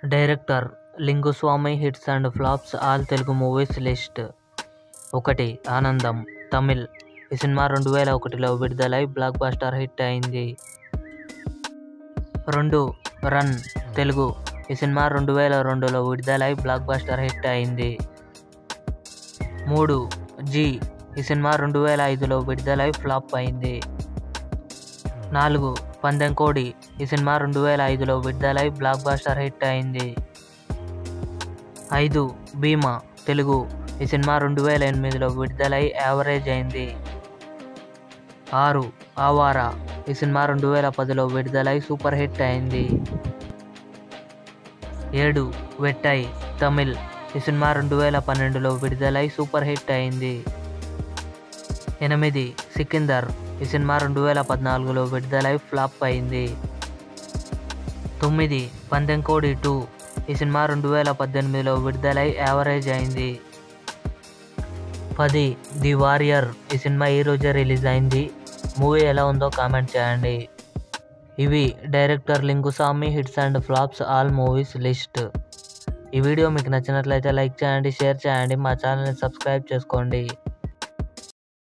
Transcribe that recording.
director Lingusamy hits and flops all Telugu movies list ఒకటి ఆనందం తమిళ్ ఈ cinema రెండు వేల ఒకటిలో విడుదలై బ్లాక్ బస్టర్ హిట్ అయింది రెండు రన్ తెలుగు ఈ సినిమా రెండు వేల రెండులో విడుదలై బ్లాక్ బస్టర్ హిట్ అయింది మూడు జీ ఈ సినిమా రెండు వేల ఐదులో విడుదలై ఫ్లాప్ అయింది నాలుగు పందెం కోడి ఈ సినిమా రెండు వేల ఐదులో విడుదలై బ్లాక్ బస్టర్ హిట్ అయింది ఐదు భీమా తెలుగు ఈ సినిమా రెండు వేల ఎనిమిదిలో విడుదలై యావరేజ్ అయింది ఆరు ఆవారా ఈ సినిమా రెండు వేల పదిలో విడుదలై సూపర్ హిట్ అయింది ఏడు వెట్టై తమిళ్ ఈ సినిమా రెండు వేల పన్నెండులో విడుదలై సూపర్ హిట్ అయింది ఎనిమిది సికిందర్ ఈ సినిమా రెండు వేల పద్నాలుగులో విడుదలై ఫ్లాప్ అయింది తొమ్మిది పందెంకోడి టూ ఈ సినిమా రెండు వేల పద్దెనిమిదిలో విడుదలై యావరేజ్ అయింది పది ది వారియర్ ఈ సినిమా ఈ రోజే రిలీజ్ అయింది మూవీ ఎలా ఉందో కామెంట్ చేయండి ఇవి director Lingusamy hits and flops all movies list ఈ వీడియో మీకు నచ్చినట్లయితే లైక్ చేయండి షేర్ చేయండి మా ఛానల్ని సబ్స్క్రైబ్ చేసుకోండి